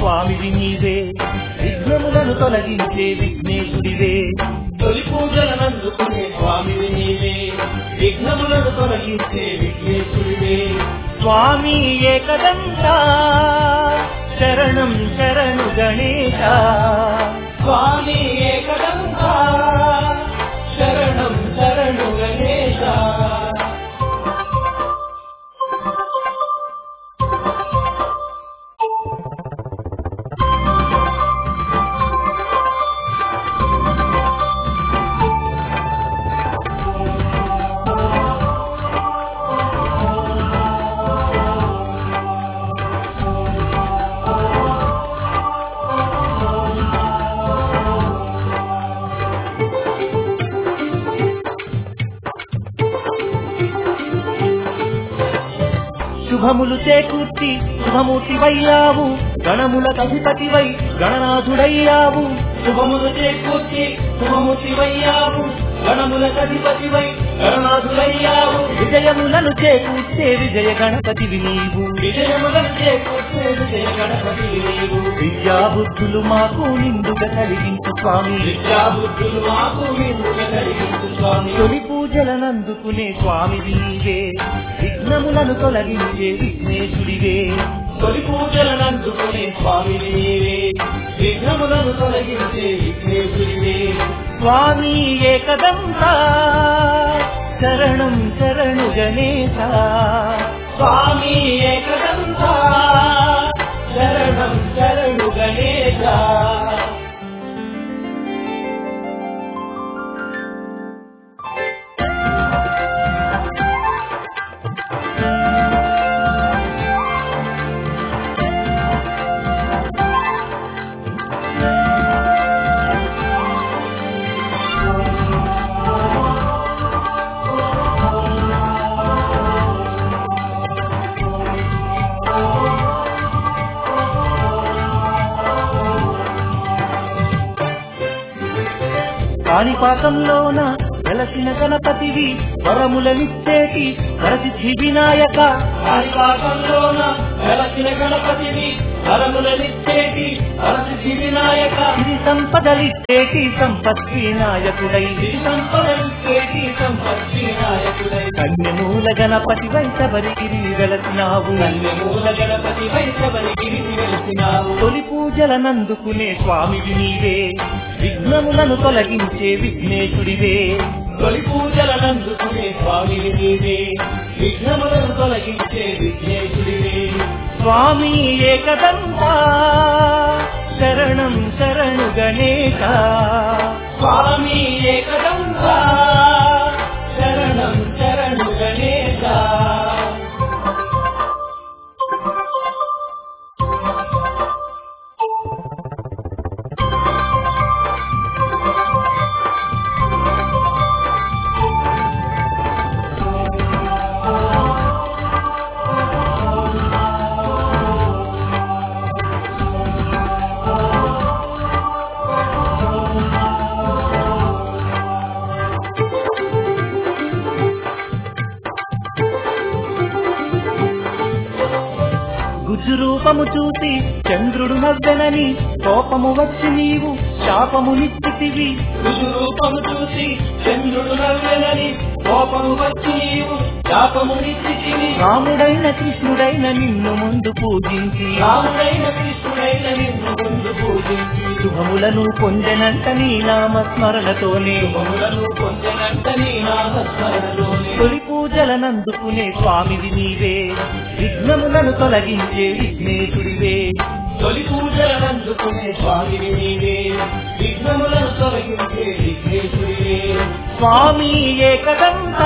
స్వామివి నీవే విఘ్నములను తొలగించే విఘ్నేశుడివే తొలి పూజలనందుకునే స్వామివి నీవే విఘ్నములను తొలగించే విఘ్నేశుడివే స్వామి ఏకదంత శరణం శరణు గణేశ స్వామి ఏకదంత శరణం శరణు గణేశ శుభములు చేకూర్చి శుభమూర్తివయ్యావు గణములకు అధిపతివై గణనాథుడయ్యావు శుభములు చేకూర్చి శుభమూర్తివయ్యావు గణములకు అధిపతివై గణనాథులయ్యావు విజయములను చేకూర్చే విజయ గణపతివి నీవు విజయములను చేకూర్చే విజయ గణపతి నీవు విద్యా బుద్ధులు మాకు నిండుగా కలిగించు స్వామి విద్యాబుద్ధులు మాకు విందుగా కలిగించు స్వామి తొలి పూజలనందుకునే స్వామివి నీవే విఘ్నములను తొలగించే విఘ్నేశుడివే తొలి పూజలనందుకునే స్వామిని నీవే విఘ్నములను తొలగించే విఘ్నేశుడివే స్వామి ఏకదంత శరణం శరణు గణేశ స్వామి ఏకదంత శరణం శరణు గణేశ కాణిపాకంలోన వెలసిన గణపతివి వరములనిచ్చేటి వరసిద్ధి వినాయక కాళిపాకంలోన వెలసిన గణపతిని వరములనిచ్చేటి వరసిద్ధి వినాయక ఇది సంపదలిచ్చేటి సంపత్ వినాయకుడై శ్రీ సంపదనిచ్చేటి సంపత్తి నాయకుడై కన్యమూల గణపతి వైశబరిగిరి వెలసినావు కన్యమూల గణపతి వైశవరికి వెలిసినావు తొలి పూజలనందుకునే స్వామివి నీవే విఘ్నములను తొలగించే విఘ్నేశుడివే తొలి పూజలనందుకునే స్వామిని నీవే విఘ్నములను తొలగించే విఘ్నేశుడివే స్వామి ఏకదంత శరణం శరణు గణేశ స్వామి ఏకదంత శరణం శరణు గణేశ గుజు రూపము చూసి చంద్రుడు నవ్వెనని కోపము వచ్చి నీవు శాపమునిచ్చితివి రుజు రూపము చూసి చంద్రుడు నవ్వెనని కోపము వచ్చి నీవు శాపమునిచ్చితివి రాముడైన కృష్ణుడైన నిన్ను ముందు పూజించి రాముడైన కృష్ణుడైన నిన్ను ముందు పూజించి శుభములను పొందెనంట నీ నామస్మరణతోనే శుభములను పొందనంత నీ నామస్మరణలోనే తొలి పూజలనందుకునే స్వామివి నీవే విఘ్నములను తొలగించే విఘ్నేశుడివే తొలి పూజలనందుకునే స్వామిని నీవే విఘ్నములను తొలగించే విఘ్నేశుడివే స్వామి ఏకదంత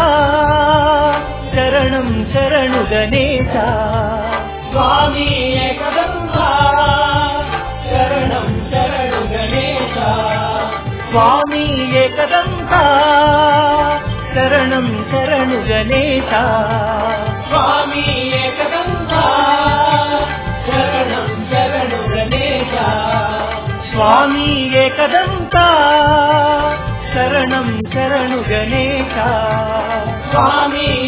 శరణం శరణు గణేశ స్వామి ఏకదంత శరణం శరణు గణేశ స్వామి ఏకదంత శరణం శరణు గణేశ స్వామి ఏకదంత శరణం శరణు గణేశ స్వామి ఏకదంత శరణం శరణు గణేశ స్వామి